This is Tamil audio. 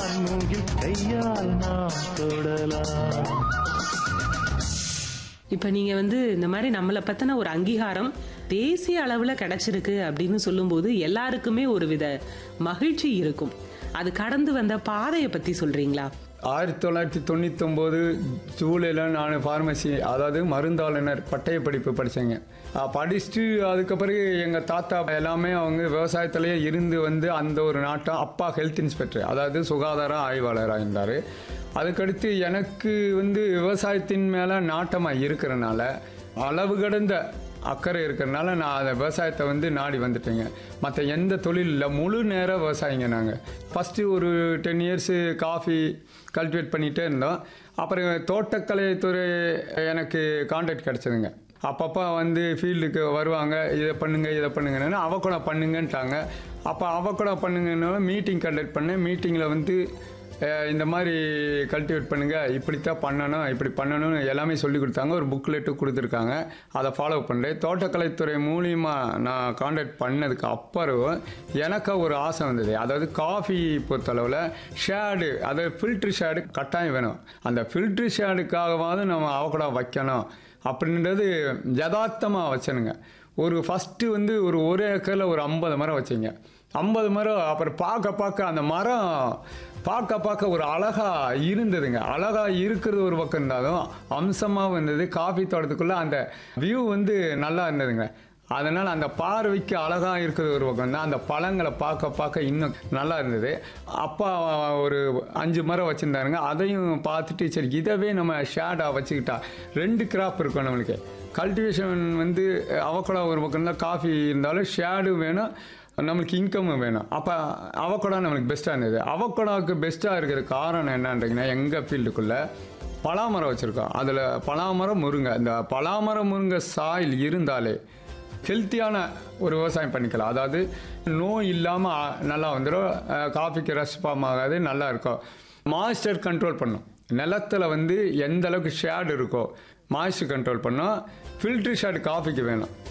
வான்மூகில் கையால் நாம் தொடலாம் இப்ப நீங்க வந்து இந்த மாதிரி நம்மளை பத்தின ஒரு அங்கீகாரம் தேசிய அளவுல கிடைச்சிருக்கு அப்படின்னு சொல்லும்போது எல்லாருக்குமே ஒரு வித மகிழ்ச்சி இருக்கும் அது கடந்து வந்த பாதையை பத்தி சொல்றீங்களா ஆயிரத்தி தொள்ளாயிரத்தி தொண்ணூத்தொம்போது ஜூலையில் நான் ஃபார்மசி அதாவது மருந்தாளுநர் பட்டய படிப்பு படித்தேங்க படிச்சுட்டு அதுக்கு பிறகு எங்கள் தாத்தா எல்லாமே அவங்க விவசாயத்திலேயே இருந்து வந்து அந்த ஒரு நாட்டம் அப்பா ஹெல்த் இன்ஸ்பெக்டர் அதாவது சுகாதார ஆய்வாளராக இருந்தார் அதுக்கடுத்து எனக்கு வந்து விவசாயத்தின் மேலே நாட்டமாக இருக்கிறனால அளவு கடந்த அக்கறை இருக்கிறனால நான் அந்த விவசாயத்தை வந்து நாடி வந்துட்டேங்க மற்ற எந்த தொழில் இல்லை முழு நேர விவசாயிங்க நாங்கள் ஃபஸ்ட்டு ஒரு டென் இயர்ஸு காஃபி கல்டிவேட் பண்ணிகிட்டே இருந்தோம் அப்புறம் தோட்டக்கலைத்துறை எனக்கு கான்ட்ராக்ட் கிடச்சிதுங்க அப்பப்போ வந்து ஃபீல்டுக்கு வருவாங்க இதை பண்ணுங்க இதை பண்ணுங்கன்னு அவக்கூட பண்ணுங்கன்ட்டாங்க அப்போ அவக்கூட பண்ணுங்கன்னு மீட்டிங் கண்டக்ட் பண்ணேன் மீட்டிங்கில் வந்து அஹ் இந்த மாதிரி கல்டிவேட் பண்ணுங்க இப்படித்தான் பண்ணணும் இப்படி பண்ணணும்னு எல்லாமே சொல்லி கொடுத்தாங்க ஒரு புக்லெட்டு கொடுத்துருக்காங்க அதை ஃபாலோ பண்ணுறேன் தோட்டக்கலைத்துறை மூலியமா நான் கான்டாக்ட் பண்ணதுக்கு அப்புறம் எனக்கு ஒரு ஆசை வந்தது அதாவது காஃபி பொறுத்தளவில் ஷேடு அதாவது ஃபில்ட்ரு ஷேடு கட்டாயம் வேணும் அந்த ஃபில்ட்ரு ஷேடுக்காகவாவது நம்ம அவக்கூட வைக்கணும் அப்படின்றது யதார்த்தமாக வச்சனுங்க ஒரு ஃபஸ்ட்டு வந்து ஒரு ஒரு ஏக்கரில் ஒரு ஐம்பது மரம் வச்சிங்க ஐம்பது மரம் அப்புறம் பார்க்க பார்க்க அந்த மரம் பார்க்க பார்க்க ஒரு அழகா இருந்ததுங்க அழகா இருக்கிறது ஒரு பக்கம் இருந்தாலும் அம்சமாகவும் இருந்தது காஃபி தோட்டத்துக்குள்ள அந்த வியூ வந்து நல்லா இருந்ததுங்க அதனால் அந்த பார்வைக்கு அழகாக இருக்கிறது ஒரு பக்கம் தான் அந்த பழங்களை பார்க்க பார்க்க இன்னும் நல்லா இருந்தது அப்பா ஒரு அஞ்சு மரம் வச்சுருந்தாருங்க அதையும் பார்த்துட்டு சரி இதவே நம்ம ஷேடாக வச்சுக்கிட்டா ரெண்டு கிராப் இருக்கும் நம்மளுக்கு கல்டிவேஷன் வந்து அவக்கடா ஒரு பக்கம் தான் காஃபி இருந்தாலும் ஷேடு வேணும் நம்மளுக்கு இன்கமும் வேணும் அப்போ அவக்கடா நம்மளுக்கு பெஸ்ட்டாக இருந்தது அவக்கடாவுக்கு பெஸ்ட்டாக இருக்கிற காரணம் என்னன்றீங்கன்னா எங்கள் ஃபீல்டுக்குள்ளே பலாமரம் வச்சுருக்கோம் அதில் பலாமரம் முருங்கை இந்த பலாமரம் முருங்கை சாயில் இருந்தாலே ஹெல்த்தியான ஒரு விவசாயம் பண்ணிக்கலாம் அதாவது நோய் இல்லாமல் நல்லா வந்துடும் காஃபிக்கு ரஷ் ஃபார்ம் ஆகாது நல்லா இருக்கும் மாய்ஸ்டர் கண்ட்ரோல் பண்ணும் நிலத்துல வந்து எந்த அளவுக்கு ஷேடு இருக்கோ மாய்ஸ்டர் கண்ட்ரோல் பண்ணும் ஃபில்ட்ரு ஷேடு காஃபிக்கு வேணும்